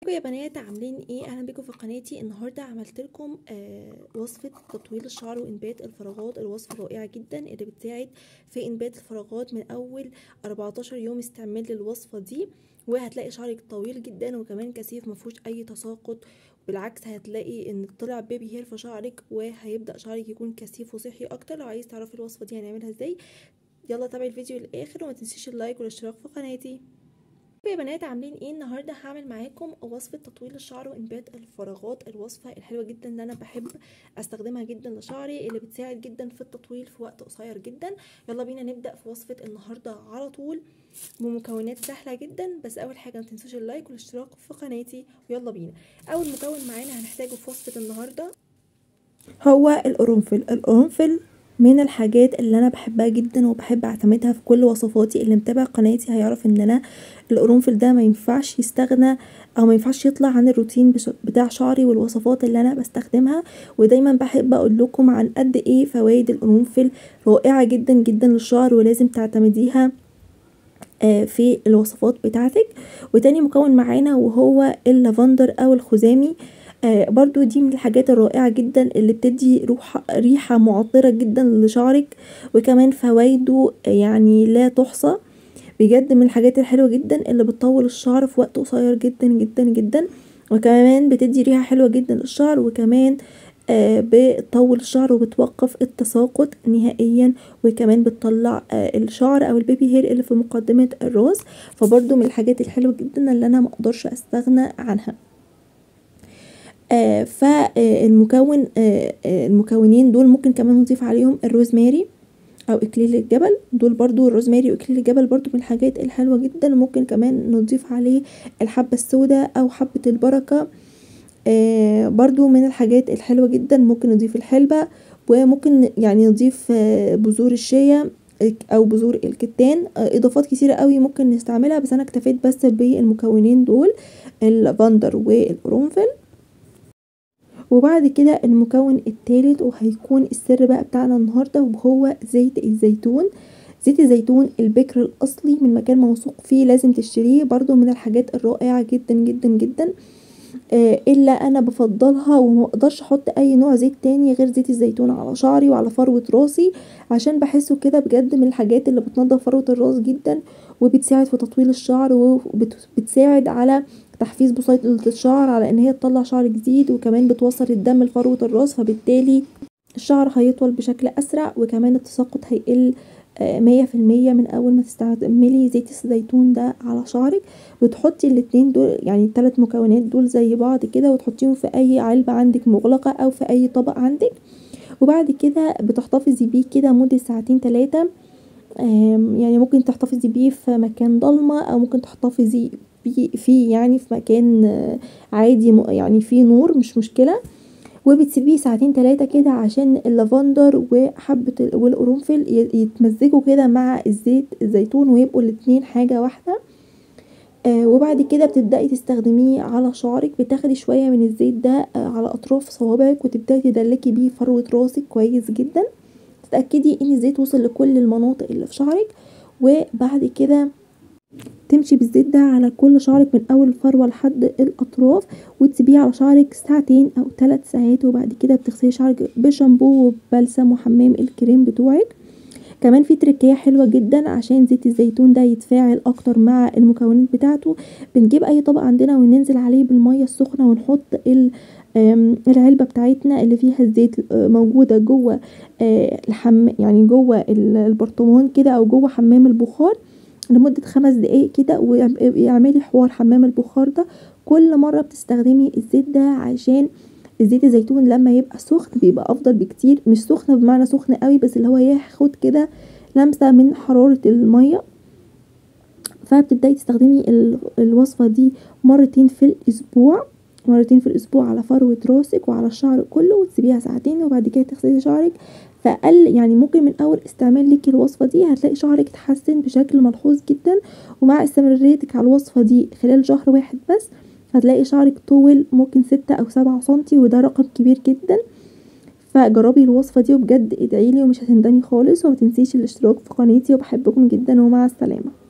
ازيكم يا بنات عاملين ايه اهلا بيكم في قناتي النهارده عملت لكم آه وصفه تطويل الشعر وانبات الفراغات الوصفه رائعه جدا اللي بتساعد في انبات الفراغات من اول 14 يوم استعمال للوصفه دي وهتلاقي شعرك طويل جدا وكمان كثيف مفهوش اي تساقط بالعكس هتلاقي ان طلع بيبي هير في شعرك وهيبدا شعرك يكون كثيف وصحي اكتر لو عايز تعرفي الوصفه دي هنعملها ازاي يلا تابعي الفيديو للاخر وما تنسيش اللايك والاشتراك في قناتي يا بنات عاملين ايه النهارده هعمل معاكم وصفه تطويل الشعر وانبات الفراغات الوصفه الحلوه جدا اللي انا بحب استخدمها جدا لشعري اللي بتساعد جدا في التطويل في وقت قصير جدا يلا بينا نبدا في وصفه النهارده على طول بمكونات سهله جدا بس اول حاجه ما تنسوش اللايك والاشتراك في قناتي ويلا بينا اول مكون معانا هنحتاجه في وصفه النهارده هو القرنفل القرنفل من الحاجات اللي انا بحبها جدا وبحب اعتمدها في كل وصفاتي اللي متابع قناتي هيعرف ان انا القرنفل ده ما ينفعش يستغنى او ما ينفعش يطلع عن الروتين بتاع شعري والوصفات اللي انا بستخدمها ودايما بحب اقول لكم عن قد ايه فوائد القرنفل رائعه جدا جدا للشعر ولازم تعتمديها في الوصفات بتاعتك وتاني مكون معانا وهو اللافندر او الخزامي آه برضو دي من الحاجات الرائعة جدا اللي بتدي روح ريحة معطرة جدا لشعرك وكمان فوائده يعني لا تحصى بجد من الحاجات الحلوة جدا اللي بتطول الشعر في وقت قصير جدا جدا جدا وكمان بتدي ريحة حلوة جدا للشعر وكمان آه بتطول الشعر وبتوقف التساقط نهائيا وكمان بتطلع آه الشعر او البيبي هير اللي في مقدمة الراس فبرضو من الحاجات الحلوة جدا اللي انا مقدرش استغنى عنها آه فالمكون آه المكونين دول ممكن كمان نضيف عليهم الروزماري او اكليل الجبل دول برضو الروزماري واكليل الجبل برضو من الحاجات الحلوة جدا ممكن كمان نضيف عليه الحبة السوداء او حبة البركة آه برضو من الحاجات الحلوة جدا ممكن نضيف الحلبة وممكن يعني نضيف بذور الشيا او بذور الكتان اضافات كتيرة قوي ممكن نستعملها بس انا اكتفيت بس بالمكونين دول اللافندر والقرنفل وبعد كده المكون الثالث وهيكون السر بقى بتاعنا النهارده وهو زيت الزيتون زيت الزيتون البكر الاصلي من مكان موثوق فيه لازم تشتريه برضو من الحاجات الرائعه جدا جدا جدا آه الا انا بفضلها وما اقدرش احط اي نوع زيت تاني غير زيت الزيتون على شعري وعلى فروه راسي عشان بحسه كده بجد من الحاجات اللي بتنضف فروه الراس جدا وبتساعد في تطويل الشعر وبتساعد على تحفيز بسيطة الشعر على ان هي تطلع شعر جديد وكمان بتوصل الدم لفروة الراس فبالتالي الشعر هيطول بشكل اسرع وكمان التساقط هيقل مية في المية من اول ما تستعملي زيت الزيتون ده على شعرك بتحطي الاتنين دول يعني التلات مكونات دول زي بعض كده وتحطيهم في اي علبة عندك مغلقة او في اي طبق عندك وبعد كده بتحتفظي بيه كده مدة ساعتين تلاتة يعني ممكن تحتفظي بيه في مكان ضلمة او ممكن تحتفظي فيه يعني في مكان عادي يعني فيه نور مش مشكله وبتسيبيه ساعتين تلاتة كده عشان اللافندر وحبة والقرنفل يتمزجوا كده مع الزيت الزيتون ويبقوا الاتنين حاجة واحدة آه وبعد كده بتبدأي تستخدميه على شعرك بتاخدي شوية من الزيت ده آه على أطراف صوابعك وتبدأي تدلكي بيه فروة راسك كويس جدا تتأكدي ان الزيت وصل لكل المناطق اللي في شعرك وبعد كده تمشي بالزيت ده على كل شعرك من اول الفروه لحد الاطراف وتسيبيه على شعرك ساعتين او ثلاث ساعات وبعد كده بتغسلي شعرك بشامبو وبلسم وحمام الكريم بتوعك كمان في تركية حلوة جدا عشان زيت الزيتون ده يتفاعل اكتر مع المكونات بتاعته بنجيب اي طبق عندنا وننزل عليه بالمية السخنة ونحط العلبة بتاعتنا اللي فيها الزيت موجودة جوه الحم يعني جوه البرطمان كده او جوه حمام البخار لمدة خمس دقايق كده واعملي حوار حمام البخار ده كل مرة بتستخدمي الزيت ده عشان الزيت الزيتون لما يبقى سخن بيبقى افضل بكتير مش سخن بمعنى سخن قوي بس اللي هو ياخد كده لمسة من حرارة المية فبتبدأي تستخدمي الوصفة دي مرتين في الاسبوع مرتين في الاسبوع على فروة راسك وعلى الشعر كله وتسيبيها ساعتين وبعد كده تغسلي شعرك فاقل يعني ممكن من اول استعمال ليكي الوصفه دي هتلاقي شعرك اتحسن بشكل ملحوظ جدا ومع استمراريتك على الوصفه دي خلال شهر واحد بس هتلاقي شعرك طول ممكن ستة او سبعة سنتي وده رقم كبير جدا فجربي الوصفه دي وبجد ادعيلي ومش هتندمي خالص وما تنسيش الاشتراك في قناتي وبحبكم جدا ومع السلامه